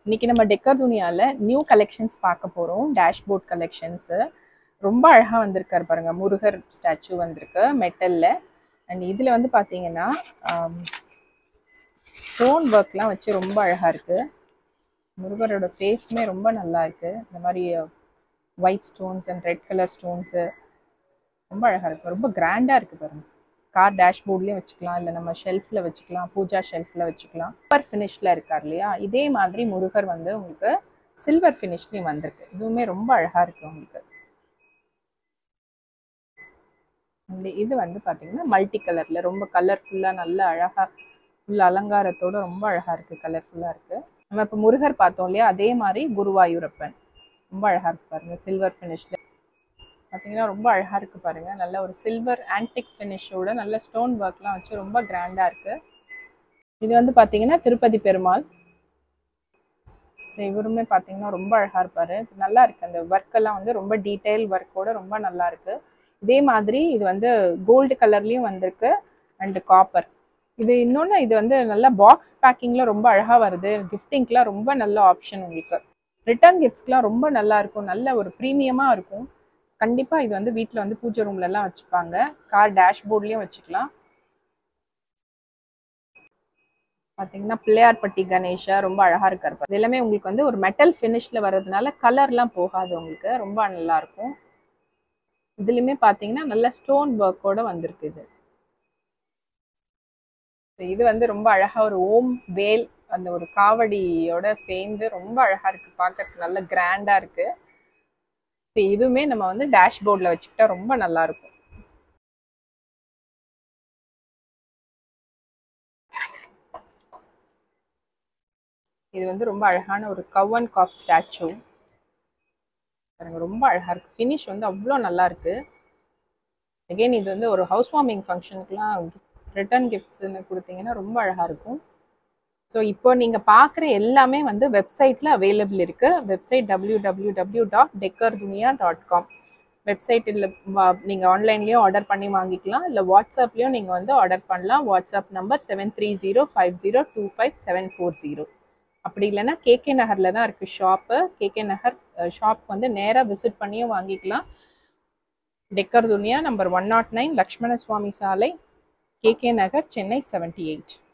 இன்னைக்கு நம்ம டெக்கர் துணியால நியூ கலெக்ஷன்ஸ் பார்க்க போறோம் டேஷ்போர்ட் கலெக்ஷன்ஸ் ரொம்ப அழகா வந்திருக்காரு பாருங்க முருகர் ஸ்டாச்சு வந்திருக்கு மெட்டல்ல அண்ட் இதுல வந்து பாத்தீங்கன்னா ஸ்டோன் ஒர்க்லாம் வச்சு ரொம்ப அழகா இருக்கு முருகரோட ஃபேஸுமே ரொம்ப நல்லா இருக்கு இந்த மாதிரி white stones and red colour stones ரொம்ப அழகா இருக்கு ரொம்ப கிராண்டா இருக்கு பாருங்க கார் டேஷ்போர்ட்லேயும் வச்சுக்கலாம் இல்லை நம்ம ஷெல்ஃபில் வச்சுக்கலாம் பூஜா ஷெல்ஃபில் வச்சுக்கலாம் சூப்பர் ஃபினிஷில் இருக்கார் இல்லையா இதே மாதிரி முருகர் வந்து உங்களுக்கு சில்வர் ஃபினிஷ்லேயும் வந்திருக்கு இதுவுமே ரொம்ப அழகாக இருக்கு உங்களுக்கு இந்த இது வந்து பார்த்தீங்கன்னா மல்டி கலரில் ரொம்ப கலர்ஃபுல்லாக நல்ல அழகாக ஃபுல் அலங்காரத்தோட ரொம்ப அழகாக இருக்குது கலர்ஃபுல்லாக இருக்குது நம்ம இப்போ முருகர் பார்த்தோம் இல்லையா அதே மாதிரி குருவாயூரப்பன் ரொம்ப அழகாக இருக்கு பாருங்க சில்வர் ஃபினிஷில் பார்த்தீங்கன்னா ரொம்ப அழகாக இருக்குது பாருங்கள் நல்ல ஒரு சில்வர் ஆன்டிக் ஃபினிஷோட நல்ல ஸ்டோன் ஒர்க்லாம் வச்சு ரொம்ப கிராண்டாக இருக்குது இது வந்து பார்த்தீங்கன்னா திருப்பதி பெருமாள் ஸோ இவருமே பார்த்தீங்கன்னா ரொம்ப அழகாக இருப்பார் நல்லா இருக்குது அந்த ஒர்க்கெல்லாம் வந்து ரொம்ப டீட்டெயில் ஒர்க்கோட ரொம்ப நல்லா இருக்குது இதே மாதிரி இது வந்து கோல்டு கலர்லேயும் வந்திருக்கு அண்டு காப்பர் இது இன்னொன்று இது வந்து நல்ல பாக்ஸ் பேக்கிங்கில் ரொம்ப அழகாக வருது கிஃப்டிங்க்கெலாம் ரொம்ப நல்ல ஆப்ஷன் உங்களுக்கு ரிட்டர்ன் கிஃப்ட்ஸ்க்குலாம் ரொம்ப நல்லா இருக்கும் நல்ல ஒரு ப்ரீமியமாக இருக்கும் கண்டிப்பாக இது வந்து வீட்டில் வந்து பூஜை ரூம்லலாம் வச்சுப்பாங்க கார் டேஷ்போர்ட்லேயும் வச்சுக்கலாம் பார்த்தீங்கன்னா பிள்ளையார்பட்டி கணேஷா ரொம்ப அழகாக இருக்கார் இது எல்லாமே உங்களுக்கு வந்து ஒரு மெட்டல் ஃபினிஷில் வர்றதுனால கலர்லாம் போகாது உங்களுக்கு ரொம்ப நல்லா இருக்கும் இதுலையுமே பார்த்தீங்கன்னா நல்ல ஸ்டோன் ஒர்க்கோட வந்திருக்கு இது இது வந்து ரொம்ப அழகாக ஒரு ஓம் வேல் அந்த ஒரு காவடியோட சேர்ந்து ரொம்ப அழகாக இருக்குது பார்க்கறதுக்கு நல்ல கிராண்டாக இருக்குது இதுவுமே நம்ம வந்து டேஷ்போர்டில் வச்சுக்கிட்டா ரொம்ப நல்லா இருக்கும் இது வந்து ரொம்ப அழகான ஒரு கவ் அண்ட் காஃப் ஸ்டாச்சு பாருங்க ரொம்ப அழகாக இருக்குது ஃபினிஷ் வந்து அவ்வளோ நல்லா இருக்குது அகெயின் இது வந்து ஒரு ஹவுஸ் வார்மிங் ஃபங்க்ஷனுக்குலாம் ரிட்டர்ன் கிஃப்ட்ஸ்னு கொடுத்தீங்கன்னா ரொம்ப அழகாக இருக்கும் ஸோ இப்போ நீங்கள் பார்க்குற எல்லாமே வந்து வெப்சைட்டில் அவைலபிள் இருக்குது website W W W dot decor Duniya dot com வெப்சைட்டில் நீங்கள் ஆன்லைன்லேயும் ஆர்டர் பண்ணி வாங்கிக்கலாம் இல்லை வாட்ஸ்அப்லேயும் நீங்கள் வந்து ஆர்டர் பண்ணலாம் WhatsApp number seven three zero five zero two five seven four zero அப்படி இல்லைன்னா கேகே நகரில் தான் இருக்குது ஷாப்பு கேகே நகர் ஷாப் வந்து நேராக விசிட் பண்ணியும் வாங்கிக்கலாம் decor Duniya number one naught nine Lakshmana Swamy சாலை கேகே நகர் சென்னை செவன்டி எயிட்